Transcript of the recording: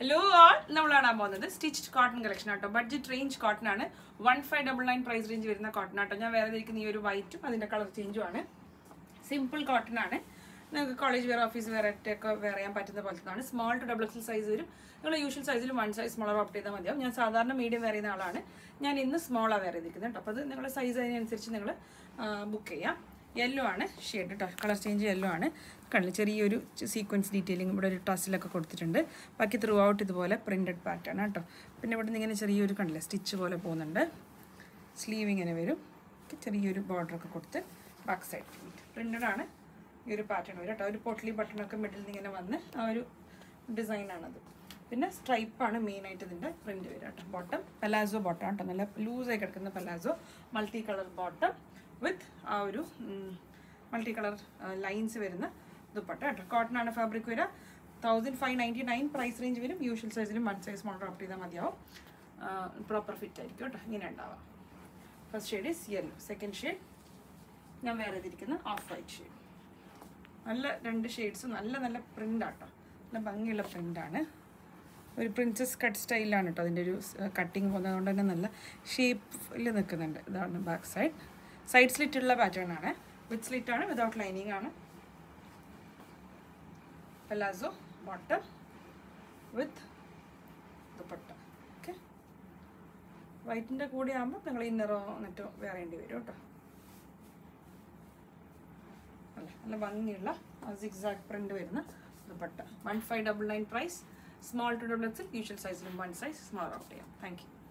hello ആൾ നമ്മൾ കാണാൻ പോകുന്നത് സ്റ്റിച്ച്ഡ് കോട്ടൺ കളക്ഷൻ ആട്ടോ ബഡ്ജറ്റ് റേഞ്ച് കോട്ടൺ ആണ് one five double nine price range വരുന്ന കോട്ടൺ ആട്ടോ ഞാൻ വേറെ ഇരിക്കുന്ന ഈ ഒരു വൈറ്റും അതിന്റെ കളർ ചേഞ്ചും ആണ് സിമ്പിൾ കോട്ടൺ ആണ് നിങ്ങൾക്ക് കോളേജ് വെയർ ഓഫീസ് വെയർ ഒക്കെ വെയർ ചെയ്യാൻ പറ്റുന്ന പോലത്തതാണ് small to double XL size വരും നിങ്ങൾ യൂഷ്വൽ സൈസിൽ വൺ സൈസ് സ്മോളർ ഓപ്റ്റ് ചെയ്താൽ മതിയാവും ഞാൻ സാധാരണ മീഡിയം വെയർ ചെയ്യുന്ന ആളാണ് ഞാൻ ഇന്ന് സ്മോളാണ് വെയർ ചെയ്തിരിക്കുന്നത് കേട്ടോ അപ്പോൾ അത് നിങ്ങളുടെ സൈസ് അതിനനുസരിച്ച് നിങ്ങൾ ബുക്ക് ചെയ്യാം യെല്ലോ ആണ് ഷെയ്ഡ് കേട്ടോ കളർ ചേഞ്ച് യെല്ലോ ആണ് കണ്ടില്ല ചെറിയൊരു സീക്വൻസ് ഡീറ്റെയിലിംഗ് ഇവിടെ ഒരു ടസിലൊക്കെ കൊടുത്തിട്ടുണ്ട് ബാക്കി ത്രൂ ഔട്ട് ഇതുപോലെ പ്രിൻറ്റഡ് പാറ്റേൺ കേട്ടോ പിന്നെ ഇവിടെ നിന്ന് ഇങ്ങനെ ചെറിയൊരു കണ്ടില്ല സ്റ്റിച്ച് പോലെ പോകുന്നുണ്ട് സ്ലീവ് ഇങ്ങനെ വരും ചെറിയൊരു ബോർഡറൊക്കെ കൊടുത്ത് ബാക്ക് സൈഡ് പ്രിൻറ്റഡ് ആണ് ഈ ഒരു പാറ്റേൺ വരും കേട്ടോ ഒരു പൊട്ടലി ബട്ടണൊക്കെ മിഡിൽ നിന്ന് ഇങ്ങനെ വന്ന് ആ ഒരു ഡിസൈനാണത് പിന്നെ സ്ട്രൈപ്പാണ് മെയിനായിട്ട് ഇതിൻ്റെ പ്രിൻറ്റ് വരിക കേട്ടോ ബോട്ടം പലാസോ ബോട്ടം കേട്ടോ നല്ല ലൂസായി കിടക്കുന്ന palazzo multi colour bottom with ആ ഒരു മൾട്ടി കളർ ലൈൻസ് വരുന്ന ദുപ്പട്ട കേട്ടോ കോട്ടൺ ആണ് ഫാബ്രിക് വരിക thousand five ninety nine price range വരും യൂഷ്വൽ സൈസിലും വൺ സൈസ് മോഡൽ ഓപ്റ്റ് ചെയ്താൽ മതിയാവും പ്രോപ്പർ ഫിറ്റ് ആയിരിക്കും കേട്ടോ ഇങ്ങനെ ഉണ്ടാവാം first shade is yellow second shade ഞാൻ വേറെ ഇതിരിക്കുന്ന ഓഫ് വൈറ്റ് ഷെയ്ഡ് നല്ല രണ്ട് ഷെയ്ഡ്സും നല്ല നല്ല പ്രിൻ്റ് ആട്ടോ നല്ല ഭംഗിയുള്ള പ്രിൻ്റാണ് ഒരു പ്രിൻസസ് കട്ട് സ്റ്റൈലാണ് കേട്ടോ അതിൻ്റെ ഒരു കട്ടിങ് പോകുന്നത് കൊണ്ട് തന്നെ നല്ല ഷേപ്പിൽ നിൽക്കുന്നുണ്ട് ഇതാണ് ബാക്ക് സൈഡ് സൈഡ് സ്ലിറ്റ് ഉള്ള പാറ്റേൺ ആണ് വിത്ത് സ്ലിറ്റ് ആണ് വിതൗട്ട് ലൈനിങ് ആണ് palazzo bottom with dupatta okay വൈറ്റിൻ്റെ കൂടെ ആകുമ്പോൾ നിങ്ങൾ ഇന്നറോ നെറ്റോ വേറേണ്ടി വരും കേട്ടോ അല്ലേ നല്ല ഭംഗിയുള്ള സിക്സാക് പ്രിന്റ് വരുന്ന dupatta one five double nine price small to double X usual സൈസിലും വൺ സൈസ് സ്മോൾ ഔട്ട് ചെയ്യാം താങ്ക് യു